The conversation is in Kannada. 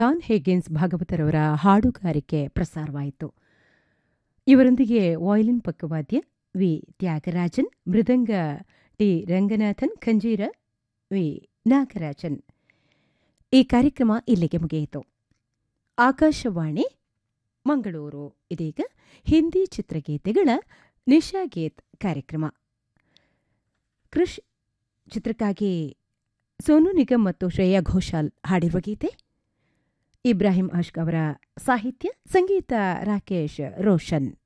ಜಾನ್ ಹೇಗೆನ್ಸ್ ಭಾಗವತರವರ ಹಾಡುಗಾರಿಕೆ ಪ್ರಸಾರವಾಯಿತು ಇವರೊಂದಿಗೆ ವಾಯ್ಲಿನ್ ಪಕ್ಕವಾದ್ಯ ವಿ ತ್ಯಾಗರಾಜನ್ ಮೃದಂಗ ಟಿ ರಂಗನಾಥನ್ ಖಂಜೀರ ವಿ ನಾಗರಾಜನ್ ಈ ಕಾರ್ಯಕ್ರಮ ಇಲ್ಲಿಗೆ ಮುಗಿಯಿತು ಆಕಾಶವಾಣಿ ಮಂಗಳೂರು ಇದೀಗ ಹಿಂದಿ ಚಿತ್ರಗೀತೆಗಳ ನಿಶಾಗೀತ್ ಕಾರ್ಯಕ್ರಮ ಕೃಷ್ ಚಿತ್ರಕ್ಕಾಗಿ ಸೋನು ನಿಗಮ್ ಮತ್ತು ಶ್ರೇಯಾ ಘೋಷಾಲ್ ಹಾಡಿರುವ ಗೀತೆ ಇಬ್ರಾಹಿಂ ಅಶ್ಕ್ ಅವರ ಸಾಹಿತ್ಯ ಸಂಗೀತ ರಾಕೇಶ್ ರೋಷನ್